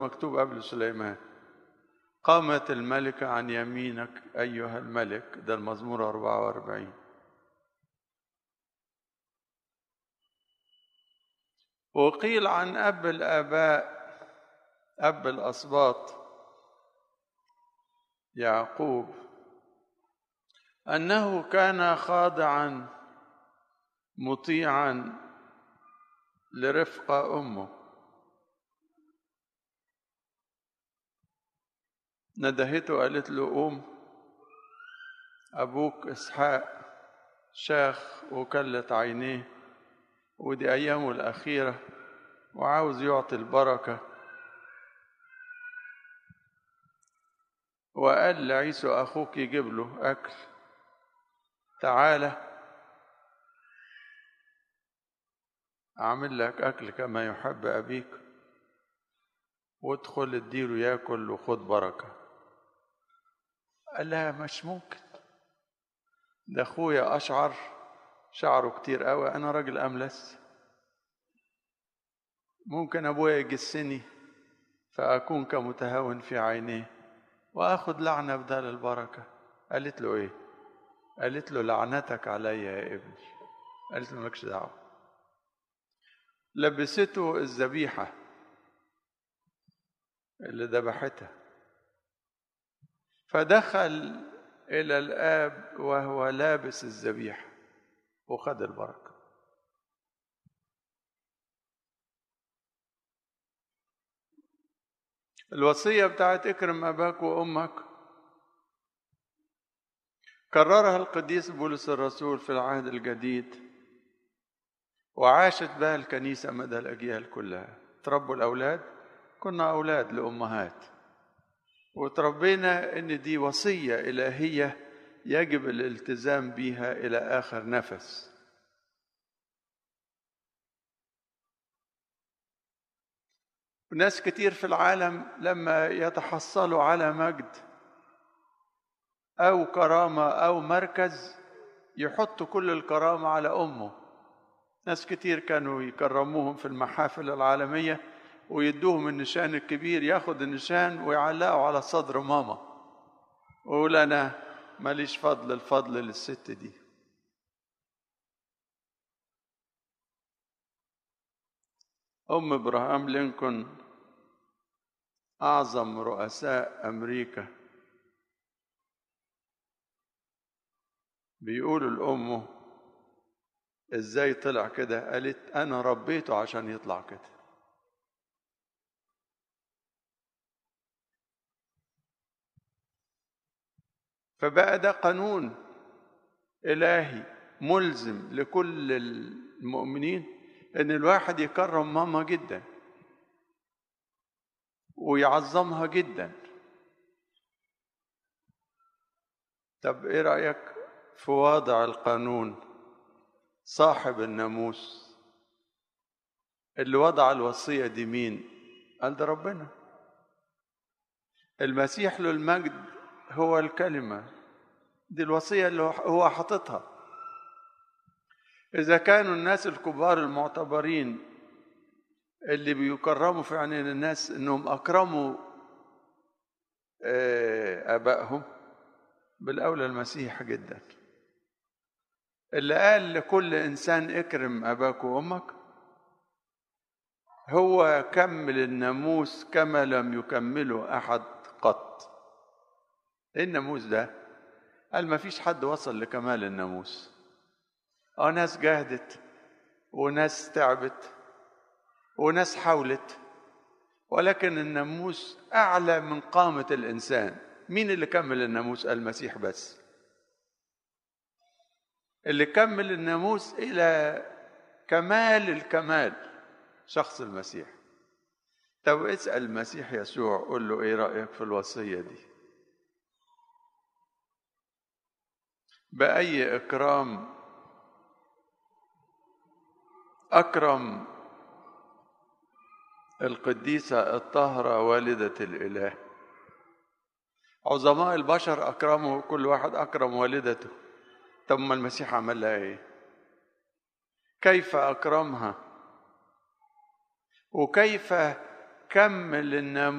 مكتوب قبل سليمان قامت الملكة عن يمينك أيها الملك ده المزمور 44 وقيل عن أب الآباء أب الأسباط يعقوب أنه كان خاضعا مطيعا لرفقة أمه ندهته قالت له قوم أبوك إسحاق شاخ وكلت عينيه ودي أيامه الأخيرة وعاوز يعطي البركة وقال لعيسو أخوك يجيب له أكل تعالى أعمل لك أكل كما يحب أبيك وادخل اديله ياكل وخد بركة قال لها مش ممكن ده أخويا أشعر شعره كتير قوي أنا راجل أملس ممكن أبويا يجسني فأكون كمتهاون في عينيه وآخد لعنة بدل البركة قالت له إيه قالت له لعنتك علي يا ابني قالت له مالكش دعوة لبسته الذبيحة اللي ذبحتها فدخل إلى الآب وهو لابس الذبيحة وخد البركة الوصية بتاعت اكرم أباك وأمك كررها القديس بولس الرسول في العهد الجديد وعاشت بها الكنيسة مدى الأجيال كلها تربوا الأولاد كنا أولاد لأمهات وتربينا إن دي وصية إلهية يجب الالتزام بها إلى آخر نفس ناس كتير في العالم لما يتحصلوا على مجد أو كرامة أو مركز يحطوا كل الكرامة على أمه ناس كتير كانوا يكرموهم في المحافل العالمية ويدوهم النشان الكبير ياخد النشان ويعلقه على صدر ماما ويقول أنا ماليش فضل الفضل للست دي أم إبراهام لينكولن أعظم رؤساء أمريكا بيقولوا لأمه إزاي طلع كده قالت أنا ربيته عشان يطلع كده فبقى ده قانون إلهي ملزم لكل المؤمنين إن الواحد يكرم ماما جدا ويعظمها جدا طب إيه رأيك في وضع القانون صاحب الناموس اللي وضع الوصية دي مين؟ قال ده ربنا المسيح له المجد هو الكلمة دي الوصية اللي هو حاططها إذا كانوا الناس الكبار المعتبرين اللي بيكرموا في عينين الناس إنهم أكرموا آبائهم بالأولى المسيح جدا اللي قال لكل إنسان اكرم أباك وأمك هو كمل الناموس كما لم يكمله أحد قط ايه الناموس ده قال ما فيش حد وصل لكمال الناموس اه ناس جاهدت وناس تعبت وناس حاولت ولكن الناموس اعلى من قامه الانسان مين اللي كمل الناموس المسيح بس اللي كمل الناموس الى كمال الكمال شخص المسيح طب اسال المسيح يسوع قول له ايه رايك في الوصيه دي بأي إكرام أكرم القديسة الطاهرة والدة الإله عظماء البشر أكرموا كل واحد أكرم والدته طب ما المسيح عمل لها إيه كيف أكرمها وكيف كمل الناموس